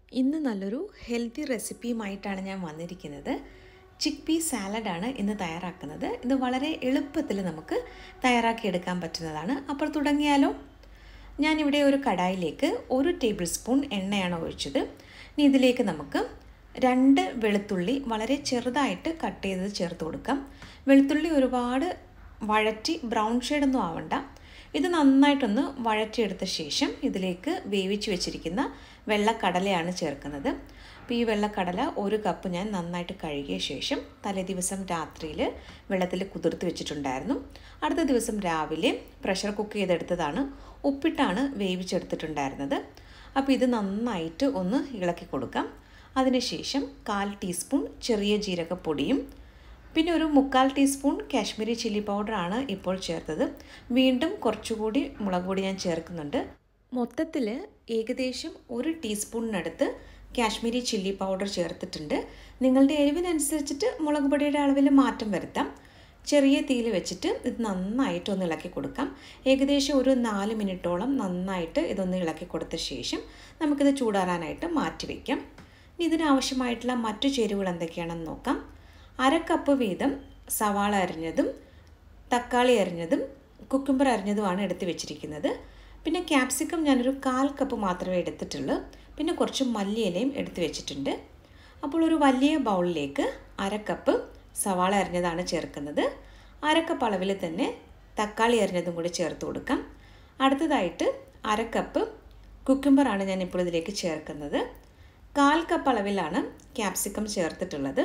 ഇന്ന് നല്ലൊരു ഹെൽത്തി റെസിപ്പിയുമായിട്ടാണ് ഞാൻ വന്നിരിക്കുന്നത് ചിക്ക് പീ സാലഡാണ് ഇന്ന് തയ്യാറാക്കുന്നത് ഇത് വളരെ എളുപ്പത്തിൽ നമുക്ക് തയ്യാറാക്കിയെടുക്കാൻ പറ്റുന്നതാണ് അപ്പോൾ തുടങ്ങിയാലോ ഞാനിവിടെ ഒരു കടായിലേക്ക് ഒരു ടേബിൾ സ്പൂൺ എണ്ണയാണ് ഒഴിച്ചത് ഇനി ഇതിലേക്ക് നമുക്ക് രണ്ട് വെളുത്തുള്ളി വളരെ ചെറുതായിട്ട് കട്ട് ചെയ്ത് ചേർത്ത് കൊടുക്കാം വെളുത്തുള്ളി ഒരുപാട് വഴറ്റി ബ്രൗൺ ഷെയ്ഡൊന്നും ആവണ്ട ഇത് നന്നായിട്ടൊന്ന് വഴറ്റിയെടുത്ത ശേഷം ഇതിലേക്ക് വേവിച്ച് വെച്ചിരിക്കുന്ന വെള്ളക്കടലയാണ് ചേർക്കുന്നത് അപ്പോൾ ഈ വെള്ളക്കടല ഒരു കപ്പ് ഞാൻ നന്നായിട്ട് കഴുകിയ ശേഷം തലേ ദിവസം രാത്രിയിൽ വെള്ളത്തിൽ കുതിർത്ത് വെച്ചിട്ടുണ്ടായിരുന്നു അടുത്ത ദിവസം രാവിലെ പ്രഷർ കുക്ക് ചെയ്തെടുത്തതാണ് ഉപ്പിട്ടാണ് വേവിച്ചെടുത്തിട്ടുണ്ടായിരുന്നത് അപ്പോൾ ഇത് നന്നായിട്ട് ഒന്ന് ഇളക്കി കൊടുക്കാം അതിനുശേഷം കാൽ ടീസ്പൂൺ ചെറിയ ജീരകപ്പൊടിയും പിന്നെ ഒരു മുക്കാൽ ടീസ്പൂൺ കാശ്മീരി ചില്ലി പൗഡറാണ് ഇപ്പോൾ ചേർത്തത് വീണ്ടും കുറച്ചുകൂടി മുളക് പൊടി ഞാൻ ചേർക്കുന്നുണ്ട് മൊത്തത്തിൽ ഏകദേശം ഒരു ടീസ്പൂണിനടുത്ത് കാശ്മീരി ചില്ലി പൗഡർ ചേർത്തിട്ടുണ്ട് നിങ്ങളുടെ എരിവിനനുസരിച്ചിട്ട് മുളക് പൊടിയുടെ അളവിൽ മാറ്റം വരുത്താം ചെറിയ തീയിൽ വെച്ചിട്ട് ഇത് നന്നായിട്ട് ഒന്ന് ഇളക്കി കൊടുക്കാം ഏകദേശം ഒരു നാല് മിനിറ്റോളം നന്നായിട്ട് ഇതൊന്ന് ഇളക്കി കൊടുത്ത ശേഷം നമുക്കിത് ചൂടാറാനായിട്ട് മാറ്റി വയ്ക്കാം ഇനി ഇതിനാവശ്യമായിട്ടുള്ള മറ്റു ചേരുവകൾ എന്തൊക്കെയാണെന്ന് നോക്കാം അര കപ്പ് വീതം സവാള അരിഞ്ഞതും തക്കാളി അരിഞ്ഞതും കുക്കുംബർ അരിഞ്ഞതുമാണ് എടുത്ത് വെച്ചിരിക്കുന്നത് പിന്നെ ക്യാപ്സിക്കം ഞാനൊരു കാൽ കപ്പ് മാത്രമേ എടുത്തിട്ടുള്ളൂ പിന്നെ കുറച്ച് മല്ലിയിലയും എടുത്ത് വെച്ചിട്ടുണ്ട് അപ്പോൾ ഒരു വലിയ ബൗളിലേക്ക് അര കപ്പ് സവാള അരിഞ്ഞതാണ് ചേർക്കുന്നത് അര കപ്പ് അളവിൽ തന്നെ തക്കാളി അരിഞ്ഞതും കൂടി ചേർത്ത് കൊടുക്കാം അടുത്തതായിട്ട് അര കപ്പ് കുക്കുംബറാണ് ഞാൻ ഇപ്പോൾ ഇതിലേക്ക് ചേർക്കുന്നത് കാൽ കപ്പ് അളവിലാണ് ക്യാപ്സിക്കം ചേർത്തിട്ടുള്ളത്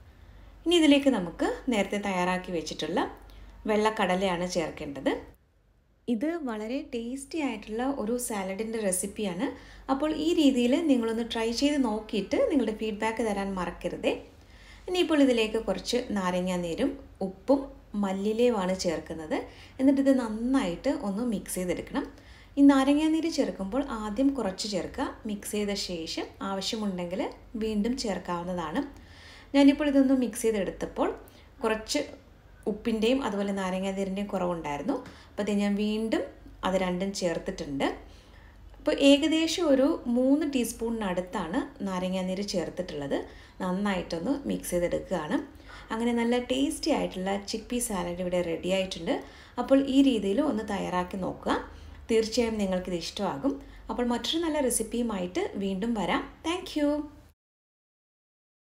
ഇനി ഇതിലേക്ക് നമുക്ക് നേരത്തെ തയ്യാറാക്കി വെച്ചിട്ടുള്ള വെള്ളക്കടലയാണ് ചേർക്കേണ്ടത് ഇത് വളരെ ടേസ്റ്റി ആയിട്ടുള്ള ഒരു സാലഡിൻ്റെ റെസിപ്പിയാണ് അപ്പോൾ ഈ രീതിയിൽ നിങ്ങളൊന്ന് ട്രൈ ചെയ്ത് നോക്കിയിട്ട് നിങ്ങളുടെ ഫീഡ്ബാക്ക് തരാൻ മറക്കരുതേ ഇനിയിപ്പോൾ ഇതിലേക്ക് കുറച്ച് നാരങ്ങാ നീരും ഉപ്പും മല്ലിലയുമാണ് ചേർക്കുന്നത് എന്നിട്ട് ഇത് നന്നായിട്ട് ഒന്ന് മിക്സ് ചെയ്തെടുക്കണം ഈ നാരങ്ങാ നീര് ചേർക്കുമ്പോൾ ആദ്യം കുറച്ച് ചേർക്കുക മിക്സ് ചെയ്ത ശേഷം ആവശ്യമുണ്ടെങ്കിൽ വീണ്ടും ചേർക്കാവുന്നതാണ് ഞാനിപ്പോൾ ഇതൊന്ന് മിക്സ് ചെയ്തെടുത്തപ്പോൾ കുറച്ച് ഉപ്പിൻ്റെയും അതുപോലെ നാരങ്ങാനീരിൻ്റെയും കുറവുണ്ടായിരുന്നു അപ്പോൾ അത് ഞാൻ വീണ്ടും അത് രണ്ടും ചേർത്തിട്ടുണ്ട് അപ്പോൾ ഏകദേശം ഒരു മൂന്ന് ടീസ്പൂണിനടുത്താണ് നാരങ്ങാനീര് ചേർത്തിട്ടുള്ളത് നന്നായിട്ടൊന്ന് മിക്സ് ചെയ്തെടുക്കുകയാണ് അങ്ങനെ നല്ല ടേസ്റ്റി ആയിട്ടുള്ള ചിക്ക് പീ സാലഡ് ഇവിടെ റെഡി ആയിട്ടുണ്ട് അപ്പോൾ ഈ രീതിയിൽ ഒന്ന് തയ്യാറാക്കി നോക്കുക തീർച്ചയായും നിങ്ങൾക്കിത് ഇഷ്ടമാകും അപ്പോൾ മറ്റൊരു നല്ല റെസിപ്പിയുമായിട്ട് വീണ്ടും വരാം താങ്ക്